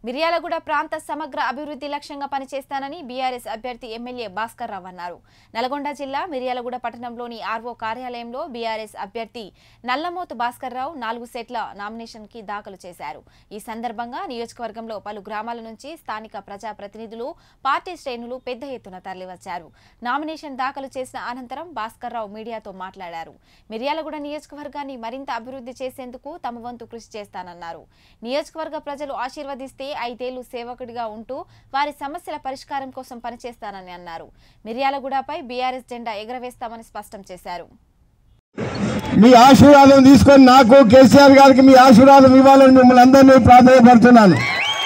మిర్యాలగూడ ప్రాంత సమగ్ర అభివృద్ధి లక్ష్యంగా పనిచేస్తానని బీఆర్ఎస్ అభ్యర్థి ఎమ్మెల్యే భాస్కర్ రావు అన్నారు నల్గొండ జిల్లా మిర్యాలగూడ పట్టణంలోని ఆర్వో కార్యాలయంలో బీఆర్ఎస్ అభ్యర్థి నల్లమోతు భాస్కర్ రావు నాలుగు సెట్ల నామినేషన్ కి దాఖలు చేశారు ఈ సందర్భంగా నియోజకవర్గంలో పలు గ్రామాల నుంచి స్థానిక ప్రజాప్రతినిధులు పార్టీ శ్రేణులు పెద్ద ఎత్తున తరలివచ్చారు నామినేషన్ దాఖలు చేసిన అనంతరం భాస్కర్ రావు మీడియాతో మాట్లాడారు మిర్యాలగూడ నియోజకవర్గాన్ని మరింత అభివృద్ధి చేసేందుకు తమ వంతు కృషి చేస్తానన్నారు నియోజకవర్గ ప్రజలు ఆశీర్వదిస్తే ఐదేళ్లు సేవకుడిగా ఉంటూ వారి సమస్యల పరిష్కారం కోసం పనిచేస్తానని అన్నారు మిర్యాలగూడపై బీఆర్ఎస్ జెండా ఎగరవేస్తామని స్పష్టం చేశారు మీ ఆశీర్వాదం తీసుకొని నాకు కేసీఆర్ గారికి మీ ఆశీర్వాదం ఇవ్వాలని మిమ్మల్ని అందరినీ ప్రాధాన్యపడుతున్నాను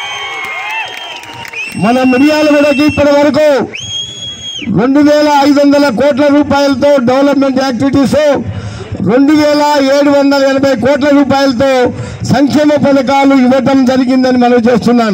మన మిర్యాలగూడకి ఇప్పటి వరకు రెండు వేల ఐదు వందల కోట్ల రూపాయలతో డెవలప్మెంట్ యాక్టివిటీస్ రెండు వేల ఏడు వందల ఎనభై కోట్ల రూపాయలతో సంక్షేమ పథకాలు ఇవ్వటం జరిగిందని మనం చేస్తున్నాను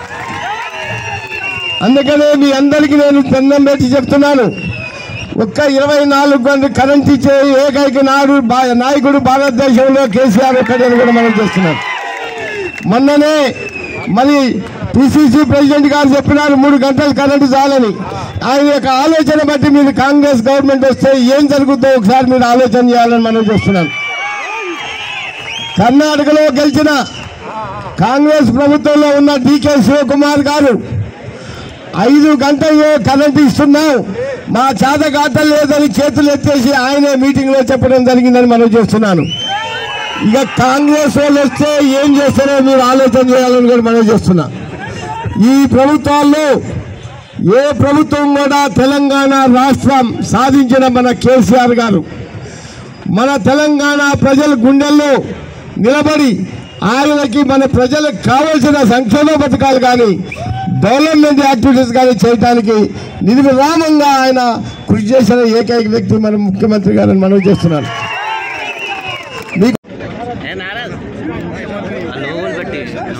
అందుకనే మీ అందరికీ నేను చందం పెట్టి చెప్తున్నాను ఒక్క ఇరవై నాలుగు గంటలు కరెంట్ ఇచ్చే ఏకైక నాడు బా- నాయకుడు భారతదేశంలో కేసీఆర్ ఒక్కడని కూడా మనం చేస్తున్నాం మొన్ననే మరి పిసిసి ప్రెసిడెంట్ గారు చెప్పినారు మూడు గంటలు కరెంటు చాలని ఆయన యొక్క ఆలోచన బట్టి మీరు కాంగ్రెస్ గవర్నమెంట్ వస్తే ఏం జరుగుతుందో ఒకసారి మీరు ఆలోచన చేయాలని మనం చేస్తున్నాం కర్ణాటకలో గెలిచిన కాంగ్రెస్ ప్రభుత్వంలో ఉన్న డికే శివకుమార్ గారు ఐదు గంటలు కరెంట్ ఇస్తున్నాం మా చేత కాటం లేదని చేతులు ఎత్తేసి ఆయనే మీటింగ్ లో చెప్పడం జరిగిందని మనం చేస్తున్నాను ఇక కాంగ్రెస్ వాళ్ళు వస్తే ఏం చేస్తారో మీరు ఆలోచన చేయాలని కూడా మనం చేస్తున్నాం ఈ ప్రభుత్వాల్లో ఏ ప్రభుత్వం కూడా తెలంగాణ రాష్ట్రం సాధించిన మన కేసీఆర్ గారు మన తెలంగాణ ప్రజల గుండెల్లో నిలబడి ఆయనకి మన ప్రజలకు కావలసిన సంక్షేమ పథకాలు కానీ డెవలప్మెంట్ యాక్టివిటీస్ కానీ చేయడానికి నిర్విరామంగా ఆయన కృషి చేసిన ఏకైక వ్యక్తి మన ముఖ్యమంత్రి గారని మనం చేస్తున్నాను మీకు ఏ నారాజ్ ఆ లోగోలు పెట్టి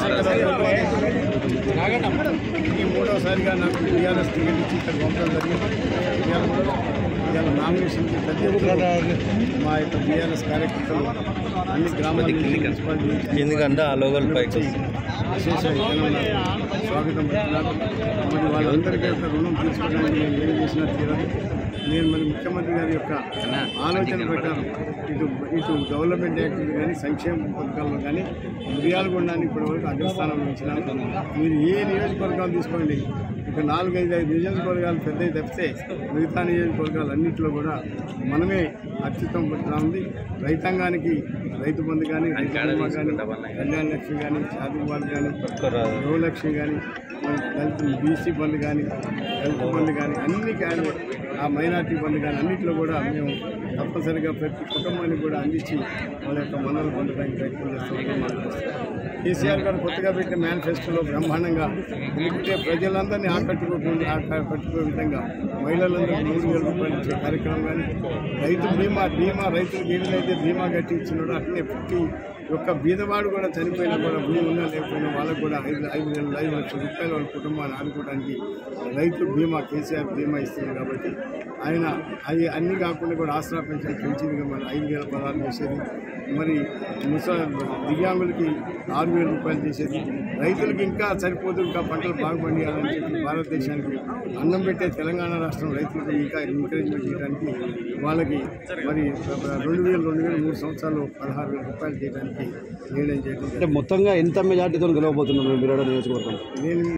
ఈ మూడోసారిగా నాకు టీఆర్ఎస్ టికెట్ ఇచ్చి ఇక్కడ పంపడం జరిగింది ఇవాళ కూడా ఇవాళ నామినేషన్కి పెద్ద ఎత్తున మా యొక్క టీఆర్ఎస్ కార్యకర్తలు అన్ని గ్రామాల నుంచి, మున్సిపాలిటీ నుంచి ఎందుకంటే ఆ లోగోలు పైకి వచ్చి విశేష జనంలో స్వాగతం పెట్టినారు మరి వాళ్ళందరికీ యొక్క రుణం తీర్చుకోవడానికి నేను ఏం చేసినా తీరదు నేను మరి ముఖ్యమంత్రి గారి యొక్క ఆలోచన ప్రకారం ఇటు ఇటు డెవలప్మెంట్ యాక్టివిటీ కానీ సంక్షేమ పథకాల్లో కానీ మిర్యాలగొండాన్ని ఇప్పటివరకు అగ్రస్థానంలో ఉంచినాను మీరు ఏ నియోజకవర్గాలు తీసుకోండి ఇక నాలుగైదు ఐదు నియోజకవర్గాలు పెద్దవి తప్పితే మిగతా నియోజకవర్గాలు అన్నింటిలో కూడా మనమే అత్యుత్తమ పడుతూ ఉంది రైతాంగానికి రైతు బంధు కానీ రైతు బీమా కానీ కళ్యాణ లక్ష్మి కానీ చదువు వాళ్ళు కానీ గృహలక్ష్మి కానీ మరి దళిత బీసీ బంధు కానీ దళిత బంధు కానీ అన్ని కానీ ఆ మైనార్టీ బంధు కానీ అన్నింటిలో కూడా మేము తప్పనిసరిగా ప్రతి కుటుంబానికి కూడా అందించి వాళ్ళ యొక్క మన్నలు పొందడానికి ప్రయత్నం చేస్తున్నాం కేసీఆర్ గారు కొత్తగా పెట్టిన మేనిఫెస్టోలో బ్రహ్మాండంగా ఎందుకంటే ప్రజలందరినీ ఆకట్టుకోకుండా ఆకట్టుకునే విధంగా మహిళలందరికీ మూడు వేల రూపాయలు ఇచ్చే కార్యక్రమం కానీ రైతు బీమా బీమా రైతులకు ఏ విధంగా అయితే బీమా కట్టి ఇచ్చినాడో అట్లనే ప్రతి ఒక్క బీదవాడు కూడా చనిపోయినా కూడా భూమి ఉన్నా లేకపోయినా వాళ్ళకు కూడా ఐదు ఐదు వేల ఐదు లక్షల రూపాయలు వాళ్ళ కుటుంబాన్ని ఆదుకోవడానికి రైతు బీమా కేసీఆర్ బీమా ఇస్తుంది కాబట్టి ఆయన అది అన్ని కాకుండా కూడా ఆసరా పెన్షన్ పెంచింది మరి ఐదు వేల పదహారు చేసేది మరి ముస దివ్యాంగులకి ఆరు వేల రూపాయలు చేసేది రైతులకు ఇంకా సరిపోదు ఇంకా పంటలు బాగా పండియాలని చెప్పి భారతదేశానికి అన్నం పెట్టే తెలంగాణ రాష్ట్రం రైతులకు ఇంకా ఎంకరేజ్మెంట్ చేయడానికి వాళ్ళకి మరి రెండు వేలు రెండు వేలు మూడు సంవత్సరాలు పదహారు వేల రూపాయలు చేయడానికి నిర్ణయం చేయడం అంటే మొత్తంగా ఎంత మెజార్టీతో గెలవబోతున్నారు మీరు నియోజకవర్గం నేను